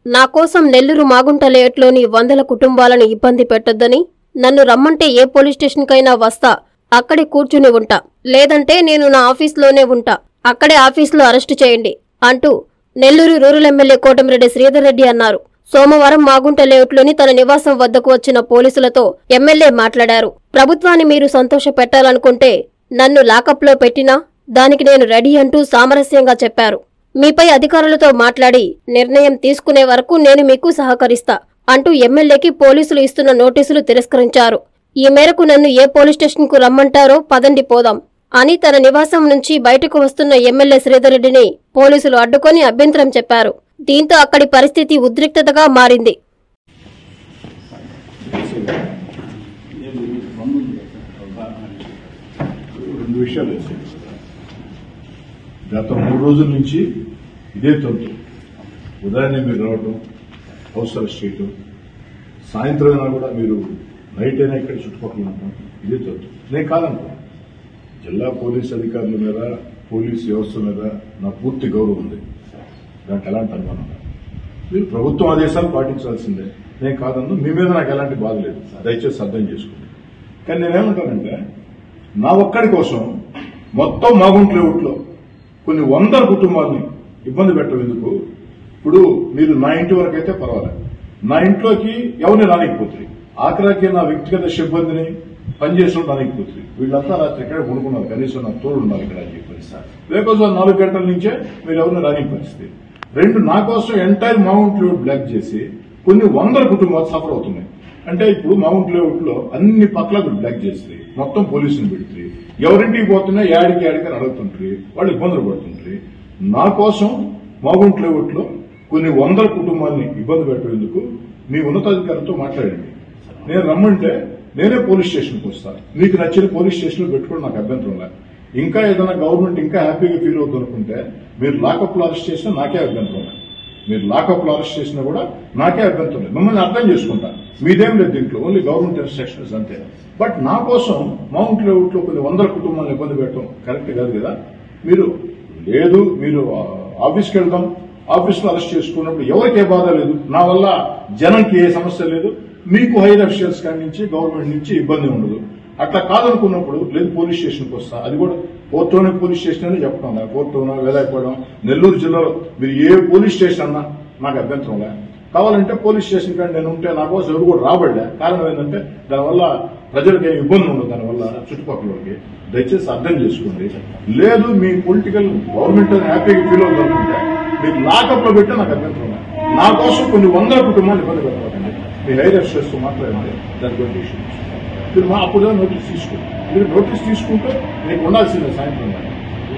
నా కోసం నెల్లూరు మాగుంట లేఅవుట్లోని వందల కుటుంబాలను ఇబ్బంది పెట్టొద్దని నన్ను రమ్మంటే ఏ పోలీస్ స్టేషన్కైనా వస్తా అక్కడే కూర్చుని ఉంటా లేదంటే నేను నా ఆఫీస్లోనే ఉంటా అక్కడే ఆఫీస్లో అరెస్టు చేయండి అంటూ నెల్లూరు రూరల్ ఎమ్మెల్యే కోటమిరెడ్డి శ్రీధర్ రెడ్డి అన్నారు సోమవారం మాగుంట లేఅవుట్లోని తన నివాసం వద్దకు వచ్చిన పోలీసులతో ఎమ్మెల్యే మాట్లాడారు ప్రభుత్వాన్ని మీరు సంతోష పెట్టాలనుకుంటే నన్ను లాకప్లో పెట్టినా దానికి నేను రెడీ అంటూ సామరస్యంగా చెప్పారు మీపై అధికారులతో మాట్లాడి నిర్ణయం తీసుకునే వరకు నేను మీకు సహకరిస్తా అంటూ ఎమ్మెల్యేకి పోలీసులు ఇస్తున్న నోటీసులు తిరస్కరించారు ఈ మేరకు నన్ను ఏ పోలీస్ స్టేషన్కు రమ్మంటారో పదండి పోదాం అని తన నివాసం నుంచి బయటకు వస్తున్న ఎమ్మెల్యే శ్రీధర్ రెడ్డిని పోలీసులు అడ్డుకొని అభ్యంతరం చెప్పారు దీంతో అక్కడి పరిస్థితి ఉద్రిక్తతగా మారింది రెండు విషయాలు వేసాయి గత మూడు రోజుల నుంచి ఇదే తంతు ఉదయాన్నే మీరు రావటం హౌస్ అరెస్ట్ చేయటం సాయంత్రం అయినా కూడా మీరు నైట్ అయినా ఇక్కడ చుట్టుపక్కల ఉండటం ఇదే తంతు నేను కాదనుకో జిల్లా పోలీస్ అధికారుల మీద పోలీస్ వ్యవస్థ మీద నా పూర్తి గౌరవం ఉంది దాంట్లో ఎలాంటి అనుమానం లేదు. మీరు ప్రభుత్వం ఆదేశాలు పాటించాల్సిందే నేను కాదన్ను మీ మీద నాకు ఎలాంటి బాధ లేదు దయచేసి అర్థం చేసుకోండి కానీ నేనేమంటానంటే నా ఒక్కడి కోసం మొత్తం మాగుంట లేఅవుట్లో కొన్ని వందల కుటుంబాలని ఇబ్బంది పెట్టడం ఎందుకు ఇప్పుడు మీరు నా ఇంటి వరకు అయితే పర్వాలేదు నా ఇంట్లోకి ఎవరిని రానికపోతుంది ఆఖరాకి నా వ్యక్తిగత సిబ్బందిని పనిచేసిన రానికపోతుంది వీళ్ళంతా రాత్రి ఎక్కడ కొనుక్కున్నారు కనీసం నాకు తోడు ఉండాలి ఇక్కడ అని చెప్పేసి లేకపోతే నాలుగు గంటల నుంచే మీరు ఎవరిని రాని పరిస్థితి రెండు నా కోసం ఎంటైర్ మౌంట్ లేఅవుట్ బ్లాక్ చేసి కొన్ని వందల కుటుంబాలు సఫర్ అవుతున్నాయి అంటే ఇప్పుడు మౌంట్ లేఅవుట్ లో అన్ని పక్కలకు బ్లాక్ చేస్తుంది మొత్తం పోలీసులు పెడుతుంది ఎవరింటికి పోతున్నా యాడికి యాడికి అని అడుగుతుంటారు వాళ్ళు ఇబ్బందులు పడుతుంటారు నా కోసం మౌంట్ లేఅవుట్ లో కొన్ని వందల కుటుంబాన్ని ఇబ్బంది పెట్టేందుకు మీ ఉన్నతాధికారులతో మాట్లాడండి నేను రమ్మంటే నేనే పోలీస్ స్టేషన్కి వస్తాను మీకు నచ్చిన పోలీస్ స్టేషన్లో పెట్టుకోవడం నాకు అభ్యంతరం లేదు ఇంకా ఏదైనా గవర్నమెంట్ ఇంకా హ్యాపీగా ఫీల్ అవుతుంది అనుకుంటే మీరు లాకప్ లో అరెస్ట్ చేసినా నాకే అభ్యంతరం లేదు మీరు లాకప్ లో అరెస్ట్ చేసినా కూడా నాకే అభ్యంతరం లేదు మిమ్మల్ని అర్థం చేసుకుంటా మీదేం లేదు దీంట్లో ఓన్లీ గవర్నమెంట్ ఇన్స్ట్రక్షన్స్ అంతే బట్ నా కోసం మౌంట్ లేఅవుట్ లో కొన్ని వందల కుటుంబాలను ఇబ్బంది పెట్టడం కరెక్ట్ కాదు కదా మీరు లేదు మీరు ఆ, ఆఫీస్కి వెళ్దాం ఆఫీస్ లో అరెస్ట్ చేసుకున్నప్పుడు ఎవరికి ఏ బాధ లేదు నా వల్ల జనంకి ఏ సమస్య లేదు మీకు హైర్ అఫీషియల్స్ కాడి నుంచి గవర్నమెంట్ నుంచి ఇబ్బంది ఉండదు అట్లా కాదనుకున్నప్పుడు లేదు పోలీస్ స్టేషన్కి వస్తా అది కూడా పోర్టోనే పోలీస్ స్టేషన్ అని చెప్తాను పోర్టోనో వేలాయపడం నెల్లూరు జిల్లాలో మీరు ఏ పోలీస్ స్టేషన్ అన్నా నాకు అభ్యంతరం లే కావాలంటే పోలీస్ స్టేషన్ కానీ నేను ఉంటే నా కోసం ఎవరు కూడా రాబడలే కారణం ఏంటంటే దానివల్ల ప్రజలకు ఏం ఇబ్బంది ఉండదు దానివల్ల చుట్టుపక్కల వాళ్ళకి దయచేసి అర్థం చేసుకోండి లేదు మీ పొలిటికల్ గవర్నమెంట్ హ్యాపీగా ఫీల్ అవుతుంది అనుకుంటే మీరు లాకప్ లో పెట్టే నాకు అభ్యంతరం లేదు. నా కోసం కొన్ని వందల కుటుంబాలు ఇబ్బంది పెట్టకండి మీ హైర్ అఫీషియల్స్ మాట్లాడండి దాని గురించి ఇష్యూ మీరు మా అప్పుడు నోటీస్ తీసుకోండి మీరు నోటీస్ తీసుకుంటే నీకు ఉండాల్సిందే సాయంత్రం దాకా.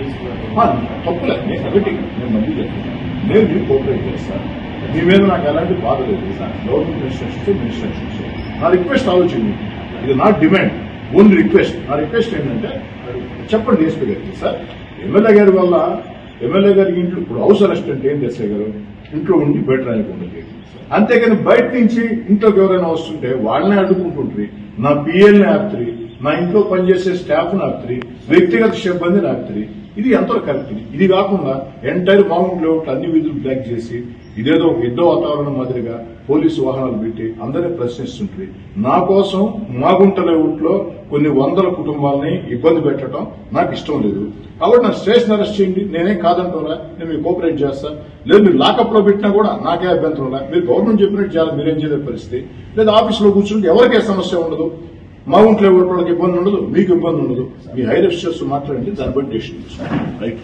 ఆ, తప్పులే నేను ఒకటి నేను మళ్ళీ చెప్తాను నేను మీకు కోఆపరేట్ చేస్తాను మీ మీద నాకు ఎలాంటి బాధ లేదు గవర్నమెంట్ ఇన్స్ట్రక్షన్స్ ఇన్స్ట్రక్షన్స్ నా రిక్వెస్ట్ ఆలోచించి ఇది నా డిమాండ్ ఓన్లీ రిక్వెస్ట్ నా రిక్వెస్ట్ ఏంటంటే చెప్పండి డిఎస్పీ గారికి సార్ ఎమ్మెల్యే గారి వల్ల ఎమ్మెల్యే గారికి ఇంట్లో ఇప్పుడు హౌస్ అరెస్ట్ అంటే ఏం చేస్తే గారు ఇంట్లో ఉండి బయట రాయకుండా చేయండి. అంతేగాని బయట నుంచి ఇంట్లోకి ఎవరైనా వస్తుంటే వాళ్ళనే అడ్డుకుంటుంటారు నా పిఎల్ని ఆపుతుంది నా ఇంట్లో పనిచేసే స్టాఫ్ ఆపుతుంది వ్యక్తిగత సిబ్బందిని ఆపుతుంది ఇది ఎంతో కరెక్ట్ ఇది. ఇది కాకుండా ఎంటైర్ మౌంట్ లేఅవుట్ అన్ని వీధులు బ్లాక్ చేసి ఇదేదో ఒక యుద్ధ వాతావరణం మాదిరిగా పోలీసు వాహనాలు పెట్టి అందరినీ ప్రశ్నిస్తుంటుంది నా కోసం మాగుంట లేఅవుట్ లో కొన్ని వందల కుటుంబాలని ఇబ్బంది పెట్టడం నాకు ఇష్టం లేదు కాబట్టి నా స్టేషన్ అరెస్ట్ చేయండి నేనేం కాదంటున్నా నేను మీకు కోఆపరేట్ చేస్తా లేదు మీరు లాకప్ లో పెట్టినా కూడా నాకే అభ్యంతరం లేదు మీరు గవర్నమెంట్ చెప్పినట్టు చేయాలి మీరేం చేయలేని పరిస్థితి లేదా ఆఫీసులో కూర్చుంటే ఎవరికే సమస్య ఉండదు మా ఒంట్లో వాళ్ళకి ఇబ్బంది ఉండదు మీకు ఇబ్బంది ఉండదు మీ హైర్ అఫీషియల్స్ మాట్లాడండి దాన్ని బట్టి డెసిషన్ తీసుకోండి రైట్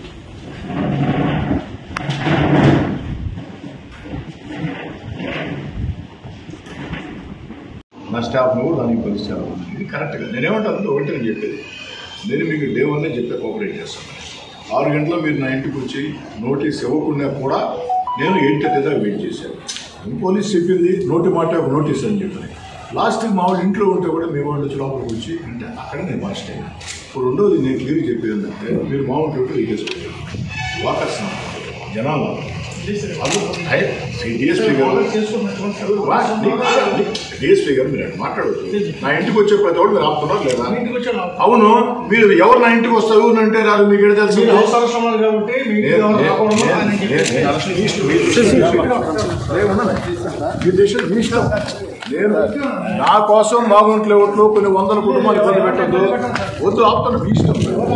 నా స్టాఫ్ కూడా దానికి పరిచయాలు ఉంది ఇది కరెక్ట్గా నేనేమంటాను ఒకటి నేను చెప్పేది నేను మీకు డే వన్నే చెప్పే కోఆపరేట్ చేస్తాను ఆరు గంటల మీరు నా ఇంటికి వచ్చి నోటీస్ ఇవ్వకుండా కూడా నేను ఎయిట్ థర్టీ దాకా వెయిట్ చేశాను పోలీస్ చెప్పింది నోటి మాట ఒక నోటీస్ అని చెప్పి లాస్ట్ మా వాళ్ళు ఇంట్లో ఉంటే కూడా మీ వాళ్ళు వచ్చి లోపలికి వచ్చి అంటే అక్కడ నేను ఫాస్ట్ అయ్యాను ఇప్పుడు రెండోది నేను క్లియర్ చెప్పేది ఏంటంటే మీరు మా ఉంటే లీకేజ్ వాకర్స్ జనాలు డిఎస్పీ గారు డిఎస్పీ గారు మీరు మాట్లాడవచ్చు నా ఇంటికి వచ్చే ప్రతి ఒక్కరు మీరు ఆపుతున్నారు లేదా ఇంటికి వచ్చాను అవును మీరు ఎవరు నా ఇంటికి వస్తారు ఎవరు అంటే రాదు మీకు ఎక్కడ తెలుసు మీరు అవసరం సమాలు కాబట్టి మీ ఇంటికి నేను- ఎవరు నేను- రాకూడదు నేను- అని నేను- చెప్పి నేను- మీ ఇష్టం, మీ ఇష్టం. నేను ఉన్నాను. మీ దేశం మీ ఇష్టం నేను నా కోసం బాగుంట్లే ఓట్లు కొన్ని వందల కుటుంబాలు ఇబ్బంది పెట్టద్దు వద్దు ఆపుతాను మీ ఇష్టం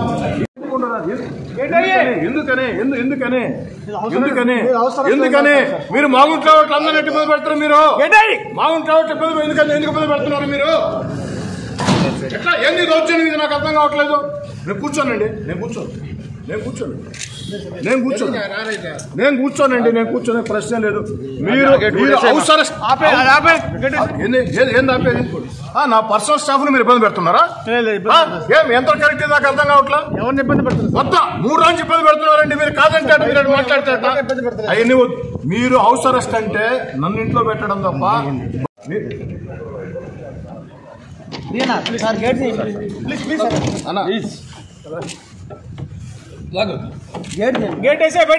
ఎందుకనే ఎందు- ఎందుకనే ఎందుకనే ఎందుకనే మీరు మాగుంట్లో ఓట్లు అందరూ ఎట్టి ఇబ్బంది పెడతారు మీరు మాగుంట్లో ఓట్లు ఇబ్బంది ఎందుకని ఎందుకు ఇబ్బంది పెడుతున్నారు మీరు ఎట్లా ఏంది దౌర్జన్యం ఇది నాకు అర్థం కావట్లేదు నేను కూర్చోనండి నేను కూర్చోను నేను కూర్చోను నేను కూర్చోను నేను కూర్చోనండి నేను కూర్చోనే ప్రశ్న లేదు మీరు మీరు అవసర ఏంది ఏంది- ఏంది ఆపేది ఆ, నా పర్సనల్ స్టాఫ్ ని మీరు ఇబ్బంది పెడుతున్నారా ఆ, ఏం ఎంత కరెక్ట్ నాకు అర్థం కావట్లా ఎవరిని ఇబ్బంది పెడుతుంది మొత్తం మూడు రోజులు ఇబ్బంది పెడుతున్నారండి మీరు కాదంటే అటు మీరు అటు మాట్లాడితే అట్లా. అవన్నీ వద్దు. మీరు హౌస్ అరెస్ట్ అంటే నన్ను ఇంట్లో పెట్టడం తప్ప మీ- sir gate please please sir అన్న గేట్ గేట్ వేసే బయట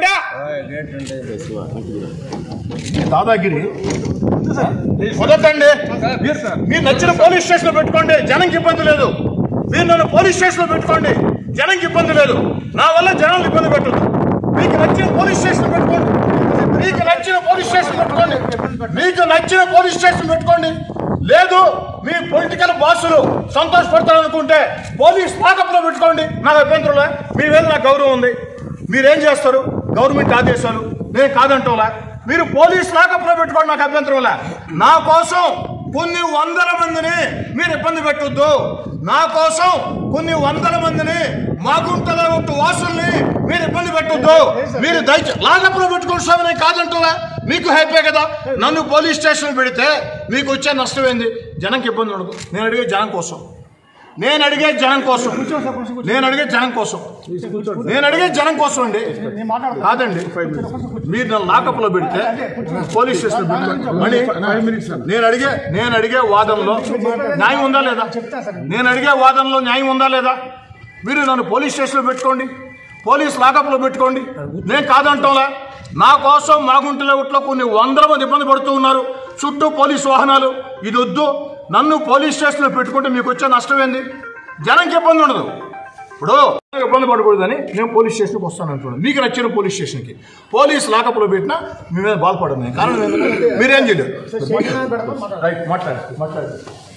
దాదాగిరి వదతండి మీరు మీరు నచ్చిన పోలీస్ స్టేషన్ లో పెట్టుకోండి జనంకి ఇబ్బంది లేదు మీరు నన్ను పోలీస్ స్టేషన్ లో పెట్టుకోండి జనంకి ఇబ్బంది లేదు నా వల్ల జనాలు ఇబ్బంది పెట్టదు మీకు నచ్చిన పోలీస్ స్టేషన్ పెట్టుకోండి మీకు నచ్చిన పోలీస్ స్టేషన్ పెట్టుకోండి మీకు నచ్చిన పోలీస్ స్టేషన్ పెట్టుకోండి లేదు మీ పొలిటికల్ బాసులు సంతోషపడతారనుకుంటే పోలీస్ పాకప్లో పెట్టుకోండి నాకు అభ్యంతరంలే మీ మీద నాకు గౌరవం ఉంది మీరేం చేస్తారు గవర్నమెంట్ ఆదేశాలు నేను కాదంటోలా మీరు పోలీస్ లాకప్లో పెట్టుకోండి నాకు అభ్యంతరంలే నా కోసం కొన్ని వందల మందిని మీరు ఇబ్బంది పెట్టొద్దు నా కోసం కొన్ని వందల మందిని మాగుంటల ఒట్టు వాసుల్ని మీరు ఇబ్బంది పెట్టొద్దు మీరు దయచేసి లాకప్లో పెట్టుకోండి స్వామి నేను కాదంటోలా మీకు హ్యాపీ కదా నన్ను పోలీస్ స్టేషన్ పెడితే మీకు వచ్చే నష్టం ఏంది జనంకి ఇబ్బంది ఉండదు నేను అడిగే జనం కోసం నేను అడిగే జనం కోసం నేను అడిగే జనం కోసం నేను అడిగే జనం కోసం అండి కాదండి మీరు నన్ను లాకప్లో పెడితే పోలీస్ స్టేషన్ మళ్ళీ నేను అడిగే నేను అడిగే వాదనలో న్యాయం ఉందా లేదా నేను అడిగే వాదనలో న్యాయం ఉందా లేదా మీరు నన్ను పోలీస్ స్టేషన్లో పెట్టుకోండి పోలీస్ లాకప్లో పెట్టుకోండి నేను కాదంటోలా నా కోసం మాగుంటల ఒట్లో కొన్ని వందల మంది ఇబ్బంది పడుతూ ఉన్నారు చుట్టూ పోలీస్ వాహనాలు ఇది వద్దు నన్ను పోలీస్ స్టేషన్లో పెట్టుకుంటే మీకు వచ్చే నష్టం ఏంది జనంకి ఇబ్బంది ఉండదు ఇప్పుడు ఇబ్బంది పడకూడదని నేను పోలీస్ స్టేషన్కి వస్తాను అంటున్నాను మీకు నచ్చిన పోలీస్ స్టేషన్కి పోలీస్ లాకప్లో పెట్టినా మీ మీద బాధపడదు నేను కారణం ఏంటంటే మీరేం చేయలేరు రైట్ మాట్లాడు మాట్లాడు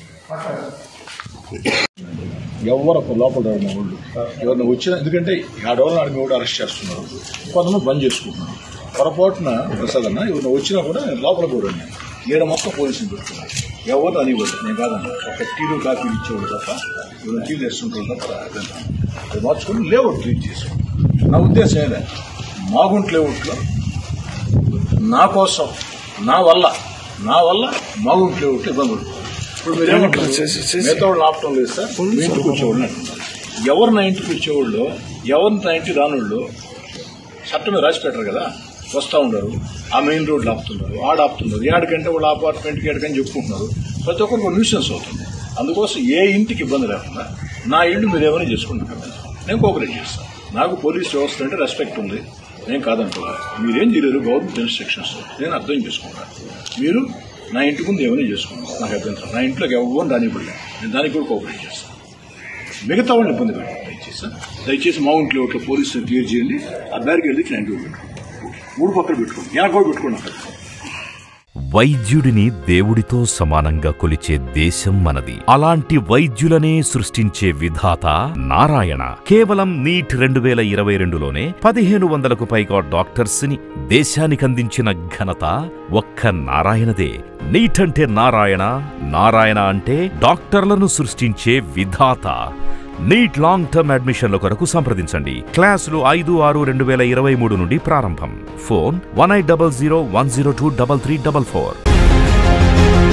ఎవరు లోపల రాడు మా వాళ్ళు ఎవరిని వచ్చినా ఎందుకంటే ఆడవాళ్ళు ఆడ కూడా అరెస్ట్ చేస్తున్నారు కొంతమంది బంద్ చేసుకుంటున్నారు పొరపాటున ప్రసాద్ అన్న ఎవరిని వచ్చినా కూడా నేను లోపల కూడా ఏడ మొత్తం పోలీసులు పెడుతున్నారు ఎవరు అనివ్వదు నేను కాదన్న ఒక టీలు కాపీలు ఇచ్చేవాడు తప్ప ఎవరు టీలు వేస్తుంటారు తప్ప అర్థం అది మార్చుకొని లేఅవుట్ క్లీన్ చేసాం నా ఉద్దేశం ఏదే మాగుంట్ లేఅవుట్లో నా కోసం నా వల్ల నా వల్ల మాగుంట్ లేఅవుట్లో ఇబ్బంది పడుతుంది ఇప్పుడు మీరు ఏమంటారు మిగతా వాళ్ళు ఆపటం లేదు సార్ మీ ఇంటికి వచ్చేవాళ్ళు అంటున్నారు ఎవరు నా ఇంటికి వచ్చేవాళ్ళు ఎవరు నా ఇంటికి రానోళ్ళు చట్టం మీద రాసి పెట్టరు కదా వస్తూ ఉండరు ఆ మెయిన్ రోడ్లు ఆపుతున్నారు ఆడ ఆపుతున్నారు ఏడకంటే వాళ్ళ అపార్ట్మెంట్కి ఏడకని చెప్పుకుంటున్నారు ప్రతి ఒక్కరికి ఒక న్యూసెన్స్ అవుతుంది అందుకోసం ఏ ఇంటికి ఇబ్బంది లేకుండా నా ఇల్లు మీరు ఏమైనా చేసుకుంటున్నారు నేను కోఆపరేట్ చేస్తాను నాకు పోలీస్ వ్యవస్థ అంటే రెస్పెక్ట్ ఉంది నేను కాదంటున్నా మీరేం చేయలేరు గవర్నమెంట్ ఇన్స్ట్రక్షన్స్ నేను అర్థం చేసుకుంటాను మీరు నా ఇంటి ముందు ఏమైనా చేసుకున్నాను నాకు అభ్యంతరం నా ఇంట్లోకి ఎవరు రానివ్వలేదు నేను దానికి కూడా కోఆపరేట్ చేస్తాను మిగతా వాళ్ళని ఇబ్బంది పెట్టండి దయచేసి దయచేసి మా ఇంట్లో ఒకటి పోలీసులు క్లియర్ చేయండి ఆ బ్యాగ్ వెళ్ళి నేను పెట్టుకోండి మూడు పక్కన పెట్టుకోండి వెనక కూడా పెట్టుకోండి అక్కడ వైద్యుడిని దేవుడితో సమానంగా కొలిచే దేశం మనది అలాంటి వైద్యులనే సృష్టించే విధాత నారాయణ కేవలం నీట్ రెండు వేల ఇరవై రెండులోనే పదిహేను వందలకు పైగా డాక్టర్స్ ని దేశానికందించిన ఘనత ఒక్క నారాయణదే నీట్ అంటే నారాయణ నారాయణ అంటే డాక్టర్లను సృష్టించే విధాత నీట్ లాంగ్ టర్మ్ అడ్మిషన్ల కొరకు సంప్రదించండి క్లాసులు ఐదు ఆరు రెండు వేల ఇరవై మూడు నుండి ప్రారంభం phone one eight double zero one zero two double three double four